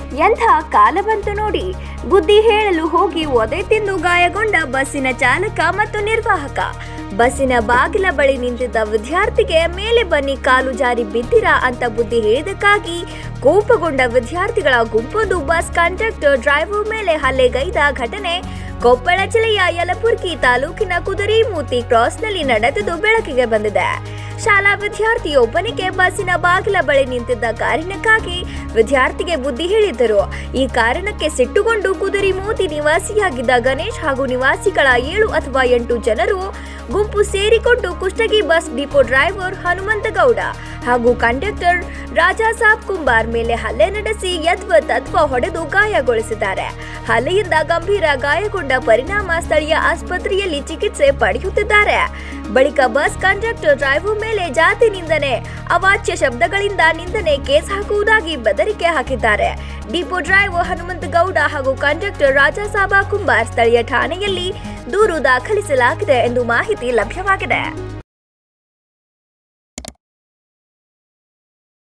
ಎಂಥ ಕಾಲ ಬಂತು ನೋಡಿ ಬುದ್ಧಿ ಹೇಳಲು ಹೋಗಿ ಒದೆ ತಿಂದು ಗಾಯಗೊಂಡ ಬಸ್ಸಿನ ಚಾಲಕ ಮತ್ತು ನಿರ್ವಾಹಕ ಬಸ್ಸಿನ ಬಾಗಿಲ ಬಳಿ ನಿಂತಿದ್ದ ವಿದ್ಯಾರ್ಥಿಗೆ ಮೇಲೆ ಬನ್ನಿ ಕಾಲು ಜಾರಿ ಬಿದ್ದಿರಾ ಅಂತ ಬುದ್ಧಿ ಹೇಳಿದಕ್ಕಾಗಿ ಕೋಪಗೊಂಡ ವಿದ್ಯಾರ್ಥಿಗಳ ಗುಂಪೊಂದು ಬಸ್ ಕಂಡಕ್ಟರ್ ಡ್ರೈವರ್ ಮೇಲೆ ಹಲ್ಲೆಗೈದ ಘಟನೆ ಕೊಪ್ಪಳ ಜಿಲ್ಲೆಯ ಯಲಬುರ್ಗಿ ತಾಲೂಕಿನ ಕುದುರೆಮೂತಿ ಕ್ರಾಸ್ನಲ್ಲಿ ನಡೆದುದು ಬೆಳಕಿಗೆ ಬಂದಿದೆ ಶಾಲಾ ವಿದ್ಯಾರ್ಥಿಯೊಬ್ಬನಿಗೆ ಬಸ್ಸಿನ ಬಾಗಿಲ ಬಳಿ ನಿಂತಿದ್ದ ಕಾರಣಕ್ಕಾಗಿ ವಿದ್ಯಾರ್ಥಿಗೆ ಬುದ್ಧಿ ಹೇಳಿದ್ದರು ಈ ಕಾರಣಕ್ಕೆ ಸಿಟ್ಟುಗೊಂಡು ಕುದುರೆಮೂತಿ ನಿವಾಸಿಯಾಗಿದ್ದ ಗಣೇಶ್ ಹಾಗೂ ನಿವಾಸಿಗಳ ಏಳು ಅಥವಾ ಎಂಟು ಜನರು ಗುಂಪು ಸೇರಿಕೊಂಡು Kushtagi bus depot driver Hanumanthagowda ಹಾಗೂ ಕಂಡಕ್ಟರ್ ರಾಜಾ ಸಾಬ್ ಕುಂಬಾರ್ ಮೇಲೆ ಹಲ್ಲೆ ನಡೆಸಿ ಯತ್ವ ತತ್ವ ಹೊಡೆದು ಗಾಯಗೊಳಿಸಿದ್ದಾರೆ ಹಲ್ಲೆಯಿಂದ ಗಂಭೀರ ಗಾಯಗೊಂಡ ಪರಿಣಾಮ ಸ್ಥಳೀಯ ಆಸ್ಪತ್ರೆಯಲ್ಲಿ ಚಿಕಿತ್ಸೆ ಪಡೆಯುತ್ತಿದ್ದಾರೆ ಬಳಿಕ ಬಸ್ ಕಂಡಕ್ಟರ್ ಡ್ರೈವರ್ ಮೇಲೆ ಜಾತಿ ನಿಂದನೆ ಅವಾಚ್ಯ ಶಬ್ದಗಳಿಂದ ನಿಂದನೆ ಕೇಸ್ ಹಾಕುವುದಾಗಿ ಬೆದರಿಕೆ ಹಾಕಿದ್ದಾರೆ ಡಿಪೋ ಡ್ರೈವರ್ ಹನುಮಂತಗೌಡ ಹಾಗೂ ಕಂಡಕ್ಟರ್ ರಾಜಾಸಾಬ ಕುಂಬಾರ್ ಸ್ಥಳೀಯ ಠಾಣೆಯಲ್ಲಿ ದೂರು ದಾಖಲಿಸಲಾಗಿದೆ ಎಂದು ಮಾಹಿತಿ ಲಭ್ಯವಾಗಿದೆ